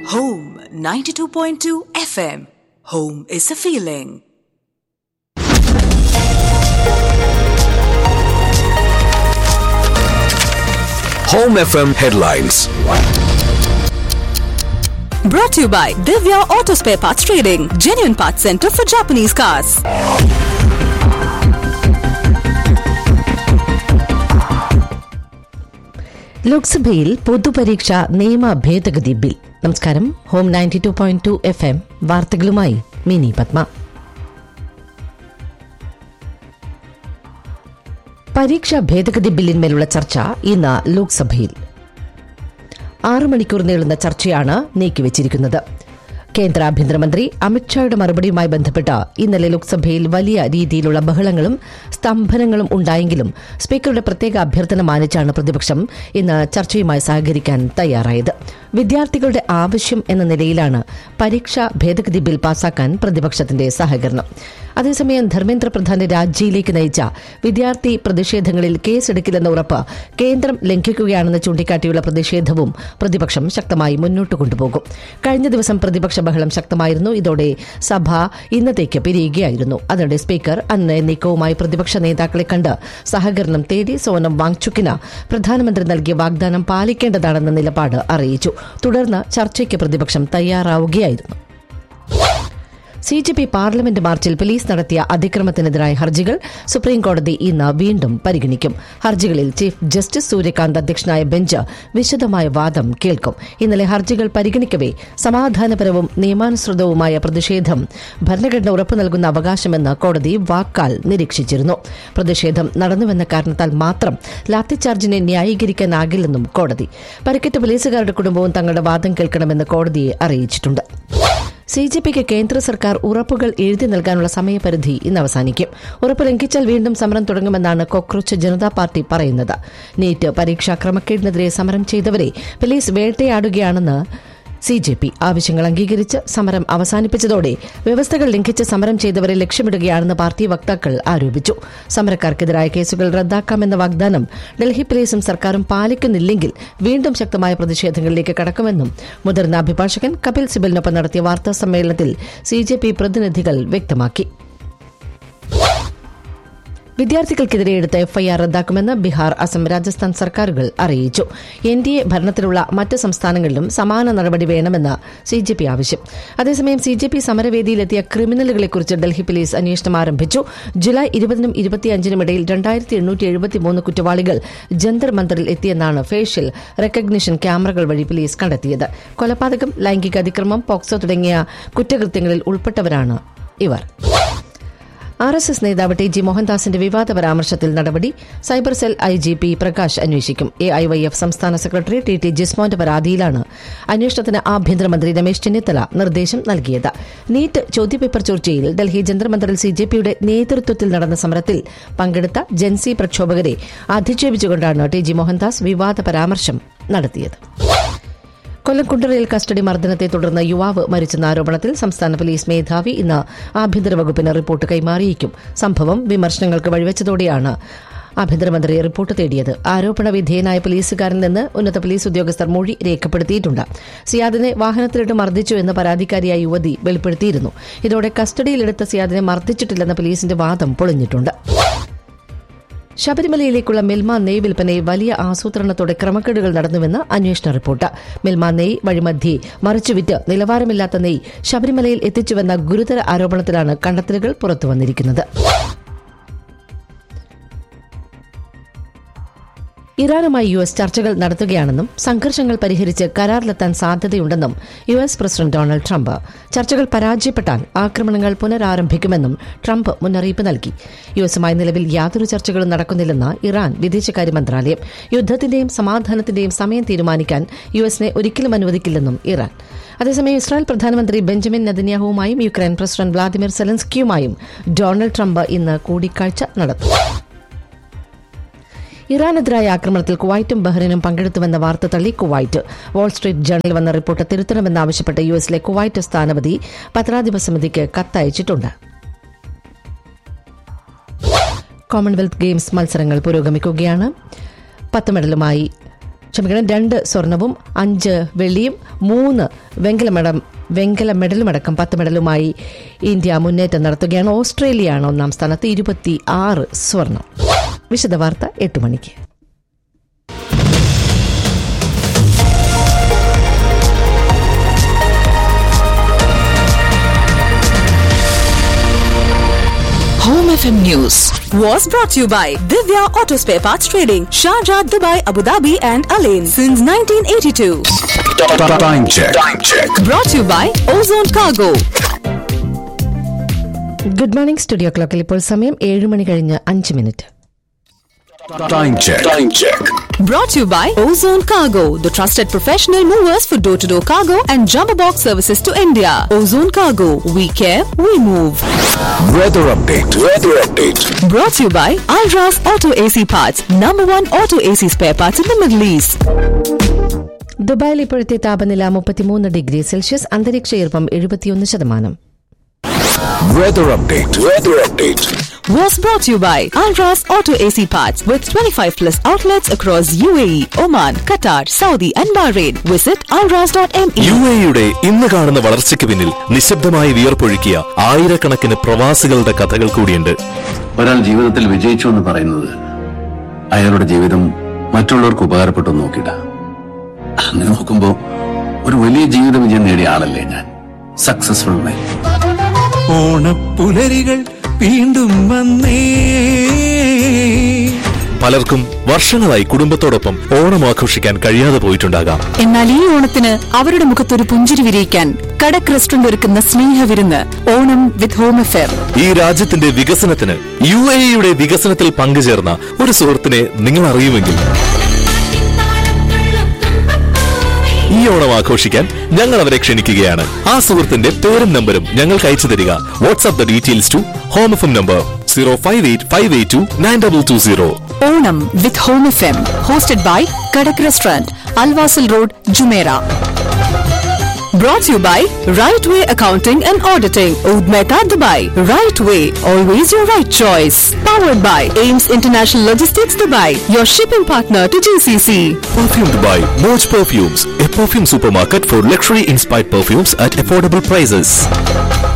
Home 92.2 FM. Home is a feeling. Home FM headlines. Brought to you by Divya Auto Spare Parts Trading, genuine parts center for Japanese cars. ലോക്സഭയിൽ പൊതുപരീക്ഷ നിയമ ഭേദഗതി bill നമസ്കാരം home ninety two point two F M വാർത്തകളുമായി മിനി പത്മ പരീക്ഷാ ഭേദഗതി ബില്ലിന്മേലുള്ള ചർച്ച ഇന്ന് ലോക്സഭയിൽ ആറ് മണിക്കൂർ നീളുന്ന ചർച്ചയാണ് നീക്കിവച്ചിരിക്കുന്നത് കേന്ദ്ര ആഭ്യന്തരമന്ത്രി അമിത്ഷായുടെ മറുപടിയുമായി ബന്ധപ്പെട്ട് ഇന്നലെ ലോക്സഭയിൽ വലിയ രീതിയിലുള്ള ബഹളങ്ങളും സ്തംഭനങ്ങളും ഉണ്ടായെങ്കിലും സ്പീക്കറുടെ പ്രത്യേക അഭ്യർത്ഥന മാനിച്ചാണ് പ്രതിപക്ഷം ഇന്ന് ചർച്ചയുമായി സഹകരിക്കാൻ തയ്യാറായത് വിദ്യാർത്ഥികളുടെ ആവശ്യം എന്ന നിലയിലാണ് പരീക്ഷാ ഭേദഗതി ബിൽ പാസാക്കാൻ പ്രതിപക്ഷത്തിന്റെ സഹകരണം അതേസമയം ധർമ്മേന്ദ്ര പ്രധാന്റെ രാജിയിലേക്ക് നയിച്ച വിദ്യാർത്ഥി പ്രതിഷേധങ്ങളിൽ കേസെടുക്കില്ലെന്ന ഉറപ്പ് കേന്ദ്രം ലംഘിക്കുകയാണെന്ന് ചൂണ്ടിക്കാട്ടിയുള്ള പ്രതിഷേധവും പ്രതിപക്ഷം ശക്തമായി മുന്നോട്ട് കൊണ്ടുപോകും കഴിഞ്ഞ ദിവസം പ്രതിപക്ഷ ബഹളം ശക്തമായിരുന്നു ഇതോടെ സഭ ഇന്നത്തേക്ക് പിരിയുകയായിരുന്നു അതിനിടെ സ്പീക്കർ അന്ന് നീക്കവുമായി പ്രതിപക്ഷ നേതാക്കളെ കണ്ട് സഹകരണം തേടി സോനം വാങ്ചുക്കിന് പ്രധാനമന്ത്രി നൽകിയ വാഗ്ദാനം പാലിക്കേണ്ടതാണെന്ന നിലപാട് അറിയിച്ചു തുടർന്ന് ചർച്ചയ്ക്ക് പ്രതിപക്ഷം തയ്യാറാവുകയായിരുന്നു സി ജെ പി പാർലമെന്റ് മാർച്ചിൽ പോലീസ് നടത്തിയ അതിക്രമത്തിനെതിരായ ഹർജികൾ സുപ്രീംകോടതി ഇന്ന് വീണ്ടും പരിഗണിക്കും ഹർജികളിൽ ചീഫ് ജസ്റ്റിസ് സൂര്യകാന്ത് അധ്യക്ഷനായ ബെഞ്ച് വിശദമായ വാദം കേൾക്കും ഇന്നലെ ഹർജികൾ പരിഗണിക്കവേ സമാധാനപരവും നിയമാനുസൃതവുമായ പ്രതിഷേധം ഭരണഘടന ഉറപ്പു നൽകുന്ന അവകാശമെന്ന് കോടതി വാക്കാൽ നിരീക്ഷിച്ചിരുന്നു പ്രതിഷേധം നടന്നുവെന്ന കാരണത്താൽ മാത്രം ലാത്തിചാർജിനെ ന്യായീകരിക്കാനാകില്ലെന്നും കോടതി പരിക്കേറ്റ പോലീസുകാരുടെ കുടുംബവും തങ്ങളുടെ വാദം കേൾക്കണമെന്ന് കോടതിയെ അറിയിച്ചിട്ടുണ്ട് സി ജെ പിക്ക് കേന്ദ്ര സർക്കാർ ഉറപ്പുകൾ എഴുതി നൽകാനുള്ള സമയപരിധി ഇന്ന് അവസാനിക്കും ഉറപ്പ് ലംഘിച്ചാൽ വീണ്ടും സമരം തുടങ്ങുമെന്നാണ് കോക്രോച്ച് ജനതാ പാർട്ടി പറയുന്നത് നീറ്റ് പരീക്ഷാ ക്രമക്കേടിനെതിരെ സമരം ചെയ്തവരെ പോലീസ് വേട്ടയാടുകയാണെന്ന് സി ജെ പി ആവശ്യങ്ങൾ അംഗീകരിച്ച് സമരം അവസാനിപ്പിച്ചതോടെ വ്യവസ്ഥകൾ ലംഘിച്ച് സമരം ചെയ്തവരെ ലക്ഷ്യമിടുകയാണെന്ന് പാർട്ടി വക്താക്കൾ ആരോപിച്ചു സമരക്കാർക്കെതിരായ കേസുകൾ റദ്ദാക്കാമെന്ന വാഗ്ദാനം ഡൽഹി പോലീസും സർക്കാരും പാലിക്കുന്നില്ലെങ്കിൽ വീണ്ടും ശക്തമായ പ്രതിഷേധങ്ങളിലേക്ക് കടക്കുമെന്നും മുതിർന്ന അഭിഭാഷകൻ കപിൽ സിബലിനൊപ്പം നടത്തിയ വാർത്താ സമ്മേളനത്തിൽ സി ജെ പി പ്രതിനിധികൾ വ്യക്തമാക്കി വിദ്യാർത്ഥികൾക്കെതിരെ എടുത്ത എഫ്ഐആർ റദ്ദാക്കുമെന്ന് ബീഹാർ അസം രാജസ്ഥാൻ സർക്കാരുകൾ അറിയിച്ചു എൻ ഡി എ ഭരണത്തിലുള്ള മറ്റ് സംസ്ഥാനങ്ങളിലും സമാന നടപടി വേണമെന്ന് സി ജെ പി ആവശ്യം അതേസമയം സി ജെ പി സമരവേദിയിലെത്തിയ ക്രിമിനലുകളെക്കുറിച്ച് ഡൽഹി പോലീസ് അന്വേഷണം ആരംഭിച്ചു ജൂലൈ ഇരുപതിനും ഇരുപത്തിയഞ്ചിനും ഇടയിൽ രണ്ടായിരത്തി എണ്ണൂറ്റി എഴുപത്തിമൂന്ന് കുറ്റവാളികൾ ജന്തർ മന്ദറിൽ എത്തിയെന്നാണ് ഫേഷ്യൽ റെക്കഗ്നിഷൻ ക്യാമറകൾ വഴി പോലീസ് കണ്ടെത്തിയത് കൊലപാതകം ലൈംഗിക അതിക്രമം പോക്സോ തുടങ്ങിയ കുറ്റകൃത്യങ്ങളിൽ ഉൾപ്പെട്ടവരാണ് ഇവർ ആർ എസ് എസ് നേതാവ് ടി ജി മോഹൻദാസിന്റെ വിവാദ പരാമർശത്തിൽ നടപടി cyber cell I G P Prakash അന്വേഷിക്കും എ ഐ വൈ എഫ് സംസ്ഥാന സെക്രട്ടറി ടി ടി ജിസ്മോന്റെ പരാതിയിലാണ് അന്വേഷണത്തിന് ആഭ്യന്തരമന്ത്രി രമേശ് ചെന്നിത്തല നിർദ്ദേശം നൽകിയത് നീറ്റ് ചോദ്യപേപ്പർ ചോർച്ചയിൽ ഡൽഹി ജന്തർമന്ദറിൽ സി ജെ പിയുടെ നേതൃത്വത്തിൽ നടന്ന സമരത്തിൽ പങ്കെടുത്ത ജൻസി പ്രക്ഷോഭകരെ അധിക്ഷേപിച്ചുകൊണ്ടാണ് ടി ജി മോഹൻദാസ് വിവാദ പരാമർശം നടത്തിയത് കൊല്ലം കുണ്ടറയിൽ കസ്റ്റഡി മർദ്ദനത്തെ തുടർന്ന് യുവാവ് മരിച്ചെന്ന ആരോപണത്തിൽ സംസ്ഥാന പോലീസ് മേധാവി ഇന്ന് ആഭ്യന്തര വകുപ്പിന് റിപ്പോർട്ട് കൈമാറിയേക്കും സംഭവം വിമർശനങ്ങൾക്ക് വഴിവെച്ചതോടെയാണ് ആഭ്യന്തരമന്ത്രി റിപ്പോർട്ട് തേടിയത് ആരോപണ വിധേയനായ പോലീസുകാരിൽ നിന്ന് ഉന്നത പോലീസ് ഉദ്യോഗസ്ഥർ മൊഴി രേഖപ്പെടുത്തിയിട്ടുണ്ട് സിയാദിനെ വാഹനത്തിലിട്ട് മർദ്ദിച്ചു എന്ന് പരാതിക്കാരിയായ യുവതി വെളിപ്പെടുത്തിയിരുന്നു ഇതോടെ കസ്റ്റഡിയിലെടുത്ത സിയാദിനെ മർദ്ദിച്ചിട്ടില്ലെന്ന പോലീസിന്റെ വാദം പൊളിഞ്ഞിട്ടുണ്ട് ശബരിമലയിലേക്കുള്ള മിൽമ നെയ് വിൽപ്പനയിൽ വലിയ ആസൂത്രണത്തോടെ ക്രമക്കേടുകൾ നടന്നുവെന്ന് അന്വേഷണ റിപ്പോർട്ട് മിൽമ നെയ് വഴിമധ്യേ മറിച്ചുവിറ്റ് നിലവാരമില്ലാത്ത നെയ് ശബരിമലയിൽ എത്തിച്ചുവെന്ന ഗുരുതര ആരോപണത്തിലാണ് കണ്ടെത്തലുകൾ പുറത്തുവന്നിരിക്കുന്നത് ഇറാനുമായി യു എസ് ചർച്ചകൾ നടത്തുകയാണെന്നും സംഘർഷങ്ങൾ പരിഹരിച്ച് കരാറിലെത്താൻ സാധ്യതയുണ്ടെന്നും U S president Donald Trump ചർച്ചകൾ പരാജയപ്പെട്ടാൽ ആക്രമണങ്ങൾ പുനരാരംഭിക്കുമെന്നും ട്രംപ് മുന്നറിയിപ്പ് നൽകി യു എസുമായി നിലവിൽ യാതൊരു ചർച്ചകളും നടക്കുന്നില്ലെന്ന് ഇറാൻ വിദേശകാര്യ മന്ത്രാലയം യുദ്ധത്തിന്റെയും സമാധാനത്തിന്റെയും സമയം തീരുമാനിക്കാൻ യു എസിനെ ഒരിക്കലും അനുവദിക്കില്ലെന്നും ഇറാൻ അതേസമയം ഇസ്രായേൽ പ്രധാനമന്ത്രി ബെഞ്ചമിൻ നെതന്യാഹുവുമായും യുക്രൈൻ പ്രസിഡന്റ് വ്ളാദിമിർ സെലൻസ്കിയുമായും ഡൊണാൾഡ് ട്രംപ് ഇന്ന് കൂടിക്കാഴ്ച നടത്തും ഇറാനെതിരായ ആക്രമണത്തിൽ കുവൈറ്റും ബഹ്റിനും പങ്കെടുത്തുവെന്ന വാർത്ത തള്ളി കുവൈറ്റ് വാൾസ്ട്രീറ്റ് ജേണൽ വന്ന റിപ്പോർട്ട് തിരുത്തണമെന്നാവശ്യപ്പെട്ട് യു എസിലെ കുവൈറ്റ് സ്ഥാനപതി പത്രാധിപ സമിതിക്ക് കത്തയച്ചിട്ടുണ്ട് കോമൺവെൽത്ത് ഗെയിംസ് മത്സരങ്ങൾ പുരോഗമിക്കുകയാണ് പത്ത് മെഡലുമായി ക്ഷമിക്കണം രണ്ട് സ്വർണവും അഞ്ച് വെള്ളിയും മൂന്ന് വെങ്കല മെഡം വെങ്കല മെഡലുമടക്കം പത്ത് മെഡലുമായി ഇന്ത്യ മുന്നേറ്റം നടത്തുകയാണ് ഓസ്ട്രേലിയയാണ് ഒന്നാം സ്ഥാനത്ത് ഇരുപത്തി ആറ് സ്വർണം വിശദവാർത്ത എട്ട് മണിക്ക് Home FM News was brought to you by Divya Auto Spare Parts Trading, Sharjah, Dubai, Abu Dhabi, and Alain since 1982. Time check. Time check. Brought to you by Ozone Cargo. Good morning studio ക്ലോക്കിൽ ഇപ്പോൾ സമയം ഏഴ് മണി കഴിഞ്ഞ് അഞ്ച് minute Time check. Time check. Brought to you by Ozone Cargo, the trusted professional movers for door to door cargo and jumbo box services to India. Ozone Cargo, we care, we move. Weather update. Weather update. Brought to you by Alras Auto AC Parts, number one auto AC spare parts in the Middle East. ദുബായിൽ ഇപ്പോഴത്തെ താപനില മുപ്പത്തിമൂന്ന് degree Celsius അന്തരീക്ഷ ഈർപ്പം എഴുപത്തിയൊന്ന് ശതമാനം Weather update. Weather update. Was brought to you by Alras Auto AC Parts with 25 plus outlets across UAE, Oman, Qatar, Saudi, and Bahrain. Visit alras.me. U എയുടെ ഇന്ന് കാണുന്ന വളർച്ചയ്ക്ക് പിന്നിൽ നിശബ്ദമായി വിയർപ്പൊഴുക്കിയ ആയിരക്കണക്കിന് പ്രവാസികളുടെ കഥകൾ കൂടിയുണ്ട് ഒരാൾ ജീവിതത്തിൽ വിജയിച്ചു എന്ന് പറയുന്നത് അയാളുടെ ജീവിതം മറ്റുള്ളവർക്ക് ഉപകാരപ്പെട്ടു എന്ന് നോക്കിയിട്ട അങ്ങനെ നോക്കുമ്പോ ഒരു വലിയ ജീവിത വിജയം നേടിയ ആളല്ലേ ഞാൻ സക്സസ്ഫുൾ മാൻ ഓണപ്പുലരികൾ വീണ്ടും വന്നേ പലർക്കും വർഷങ്ങളായി കുടുംബത്തോടൊപ്പം ഓണം ആഘോഷിക്കാൻ കഴിയാതെ പോയിട്ടുണ്ടാകാം എന്നാൽ ഈ ഓണത്തിന് അവരുടെ മുഖത്തൊരു പുഞ്ചിരി വിരിയിക്കാൻ കടക് റെസ്റ്റോറന്റ് ഒരുക്കുന്ന സ്നേഹവിരുന്ന് ഓണം വിത്ത് ഹോം അഫെയർ ഈ രാജ്യത്തിന്റെ വികസനത്തിന് യു എയുടെ വികസനത്തിൽ പങ്കുചേർന്ന ഒരു സുഹൃത്തിനെ നിങ്ങൾ അറിയുമെങ്കിൽ ഈ ഓണം ആഘോഷിക്കാൻ ഞങ്ങൾ അവരെ ക്ഷണിക്കുകയാണ് ആ സുഹൃത്തിന്റെ പേരും നമ്പരും ഞങ്ങൾക്ക് അയച്ചു തരിക WhatsApp the details to home F M number zero five eight five eight two nine double two zero Onam with home F M hosted by Kadak restaurant Al Wasl road Jumeirah Brought to you by Right Way Accounting and Auditing, Oud Mehta, Dubai. Right Way, always your right choice. Powered by Ames International Logistics, Dubai, your shipping partner to GCC. Perfume Dubai, Moj Perfumes, a perfume supermarket for luxury inspired perfumes at affordable prices.